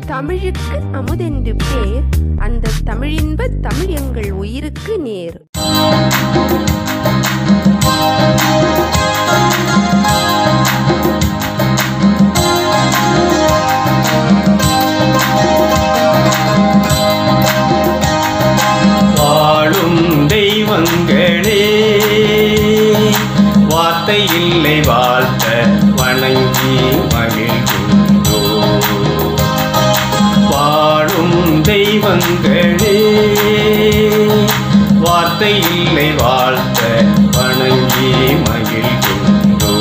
தமிழுக்கு அமுதென்று பேர் அந்த தமிழின்ப தமிழ் எங்கள் உயிருக்கு நேர் வாழும் தெய்வங்களே வார்த்தை இல்லை வாழ்த்த வணங்கி மகிழ்கின்றோ வாழும் தெய்வங்களே வார்த்தை இல்லை வாழ்த்த வணங்கி மகிழ்கின்றோ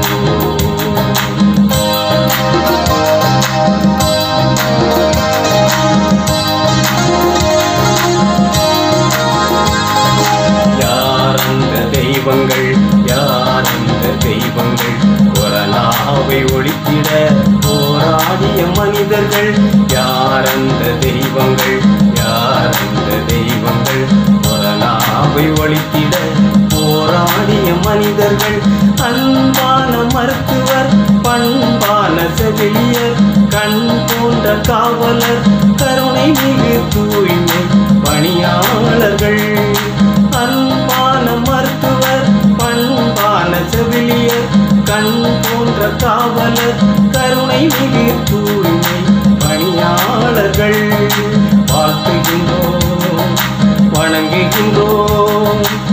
யார் அந்த தெய்வங்கள் யார் அந்த தெய்வங்கள் கொரோனாவை ஒழித்திட போராடிய மனிதர்கள் யார் அந்த தெய்வங்கள் யார் அந்த தெய்வங்கள் கொரோனாவை ஒழித்திட போராடிய மனிதர்கள் அன்பான மருத்துவர் பண்பான செவிலியர் கண் போன்ற காவலர் கருணை மிகு தூய்மை பணியாளர்கள் அன்பான மருத்துவர் பண்பான செவிலியர் கண் போன்ற காவலர் கருணை மிகு தூய்மை பணியாளர்கள் வாழ்த்துகின்றோம் வணங்குகின்றோம்